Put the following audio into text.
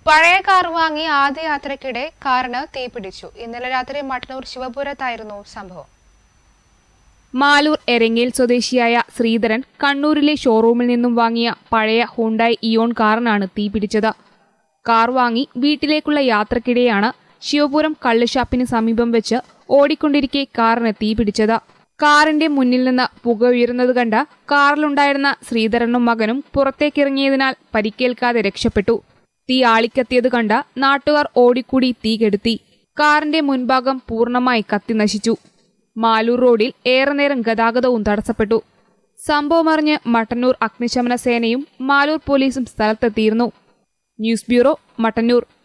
പഴയ കാർ വാങ്ങി ആദ്യ യാത്രയ്ക്കിടെ കാറിന് തീപിടിച്ചു ഇന്നലെ രാത്രി മട്ടന്നൂർ ശിവപുരത്തായിരുന്നു സംഭവം മാലൂർ എരങ്ങേൽ സ്വദേശിയായ ശ്രീധരൻ കണ്ണൂരിലെ ഷോറൂമിൽ നിന്നും വാങ്ങിയ പഴയ ഹുണ്ടായി ഇയോൺ കാറിനാണ് തീപിടിച്ചത് കാർ വാങ്ങി വീട്ടിലേക്കുള്ള യാത്രക്കിടെയാണ് ശിവപുരം കള്ളുഷാപ്പിന് സമീപം വെച്ച് ഓടിക്കൊണ്ടിരിക്കെ കാറിന് തീപിടിച്ചത് കാറിന്റെ മുന്നിൽ നിന്ന് പുക ഉയരുന്നത് കണ്ട കാറിലുണ്ടായിരുന്ന ശ്രീധരനും മകനും പുറത്തേക്കിറങ്ങിയതിനാൽ പരിക്കേൽക്കാതെ രക്ഷപ്പെട്ടു തീ ആളിക്കത്തിയത് കണ്ട നാട്ടുകാർ ഓടിക്കൂടി തീ കെടുത്തി കാറിന്റെ മുൻഭാഗം പൂർണ്ണമായി കത്തിനശിച്ചു മാലൂർ റോഡിൽ ഏറെ നേരം ഗതാഗതവും തടസ്സപ്പെട്ടു സംഭവമറിഞ്ഞ് മട്ടന്നൂർ അഗ്നിശമന സേനയും മാലൂർ പോലീസും സ്ഥലത്തെത്തിയിരുന്നു ന്യൂസ് ബ്യൂറോ മട്ടന്നൂർ